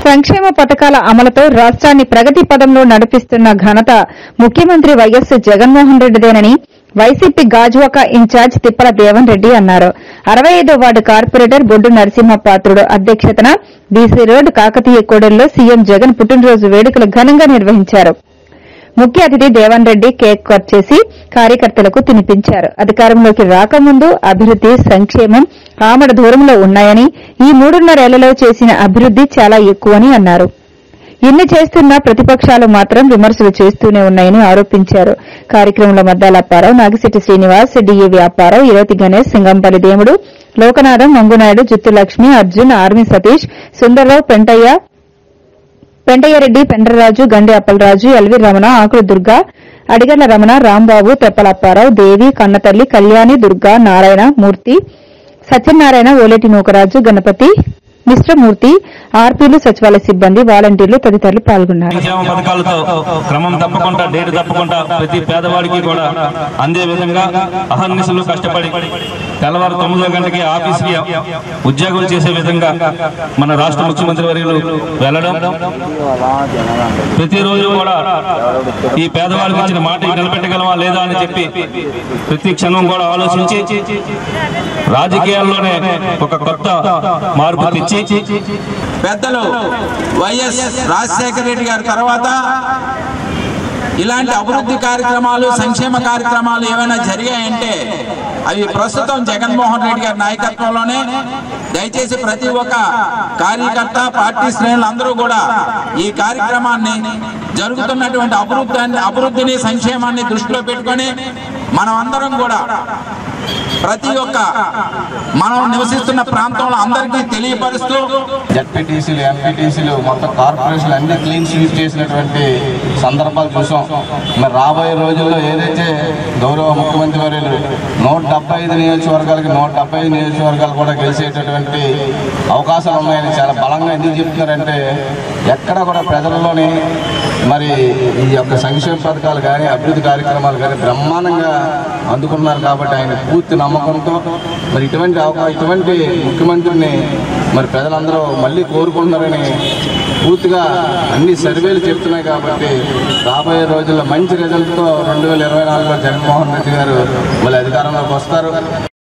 సంక్షేమ పథకాల అమలుతో రాష్ట్రాన్ని ప్రగతి పదంలో నడిపిస్తున్న ఘనత ముఖ్యమంత్రి వైఎస్ జగన్మోహన్ రెడ్డిదేనని వైసీపీ గాజువాక ఇన్ఛార్జ్ తిప్పల దేవన్ రెడ్డి అన్నారు అరవై ఐదో వార్డు కార్పొరేటర్ బొడ్డు నరసింహ పాత్రుడు అధ్యక్షతన బీసీ రోడ్ కాకతీయ కోడెల్లో సీఎం జగన్ పుట్టినరోజు వేడుకలు ఘనంగా నిర్వహించారు ముఖ్య అతిథి దేవన్ రెడ్డి కేక్ కట్ చేసి కార్యకర్తలకు తినిపించారు అధికారంలోకి రాకముందు అభివృద్ది సంక్షేమం ఆమడ దూరంలో ఉన్నాయని ఈ మూడున్నరేళ్లలో చేసిన అభివృద్ది చాలా ఎక్కువని అన్నారు ఇన్ని చేస్తున్నా ప్రతిపక్షాలు మాత్రం విమర్శలు చేస్తూనే ఉన్నాయని ఆరోపించారు కార్యక్రమంలో Maddala Apparao Nagisetti Srinivas DAV Apparao Iravati Ganesh Singampalli Demudu Lokanatham Mangunaidu Juttu Lakshmi Arjun army Satish Sundarrao Pentaiah Pentaiahreddy Pendraraju Gandi Appalaraju LV Ramana Akula Durga Adigalla Ramana Rambabu Teppalapparao Devi Kannathalli Kalyani Durga Narayana మూర్తి సత్యనారాయణ ఓలేటి నూకరాజు గణపతి మిశ్రమూర్తి ఆర్పీలు సచివాలయ సిబ్బంది వాలంటీర్లు తదితరులు పాల్గొన్నారు సంక్షేమ పథకాలతో క్రమం తప్పకుండా డేట్ తప్పకుండా ప్రతి పేదవాడికి కూడా అందే విధంగా అహర్నిశలు కష్టపడి తెల్లవారు తొమ్మిదో గంటకి ఆఫీస్కి ఉద్యోగులు చేసే విధంగా మన రాష్ట్ర ముఖ్యమంత్రి వర్యులు వెళ్ళడం ప్రతిరోజు కూడా ఈ పేదవాడికి ఇచ్చిన మాట నిలబెట్టగలమా లేదా అని చెప్పి ప్రతి క్షణం కూడా ఆలోచించి రాజకీయాల్లోనే ఒక కొత్త మార్పు తెచ్చి పెద్దలు వైఎస్ రాజశేఖర రెడ్డి గారి తర్వాత ఇలాంటి అభివృద్ధి కార్యక్రమాలు సంక్షేమ కార్యక్రమాలు ఏమైనా జరిగాయంటే అవి ప్రస్తుతం జగన్మోహన్ రెడ్డి గారి నాయకత్వంలోనే దయచేసి ప్రతి ఒక్క కార్యకర్త పార్టీ శ్రేణులు అందరూ కూడా ఈ కార్యక్రమాన్ని జరుగుతున్నటువంటి అభివృద్ధి అభివృద్ధిని సంక్షేమాన్ని దృష్టిలో పెట్టుకొని మనం అందరం కూడా ప్రతి ఒక్క మనం నివసిస్తున్న ప్రాంతంలో అందరికీ తెలియపరుస్తూ జడ్పీటీసీలు ఎంపీటీసీలు మొత్తం కార్పొరేషన్లు అన్ని క్లీన్ స్వీప్ చేసినటువంటి సందర్భాలు చూసాం మరి రాబోయే రోజుల్లో ఏదైతే గౌరవ ముఖ్యమంత్రి వర్యులు నూట డెబ్బై ఐదు నియోజకవర్గాలకి నూట డెబ్బై ఐదు నియోజకవర్గాలు కూడా గెలిచేటటువంటి అవకాశాలు ఉన్నాయని చాలా బలంగా ఎందుకు చెప్తున్నారంటే ఎక్కడ కూడా ప్రజల్లోని మరి ఈ యొక్క సంక్షేమ పథకాలు కానీ అభివృద్ధి కార్యక్రమాలు కానీ బ్రహ్మాండంగా అందుకున్నారు కాబట్టి ఆయన పూర్తి నమ్మకంతో మరి ఇటువంటి అవకా ఇటువంటి ముఖ్యమంత్రిని మరి ప్రజలందరూ మళ్ళీ కోరుకుంటున్నారని పూర్తిగా అన్ని సర్వేలు చెప్తున్నాయి కాబట్టి రాబోయే రోజుల్లో మంచి రిజల్ట్తో రెండు వేల ఇరవై నాలుగులో జగన్మోహన్ రెడ్డి గారు మళ్ళీ అధికారంలోకి వస్తారు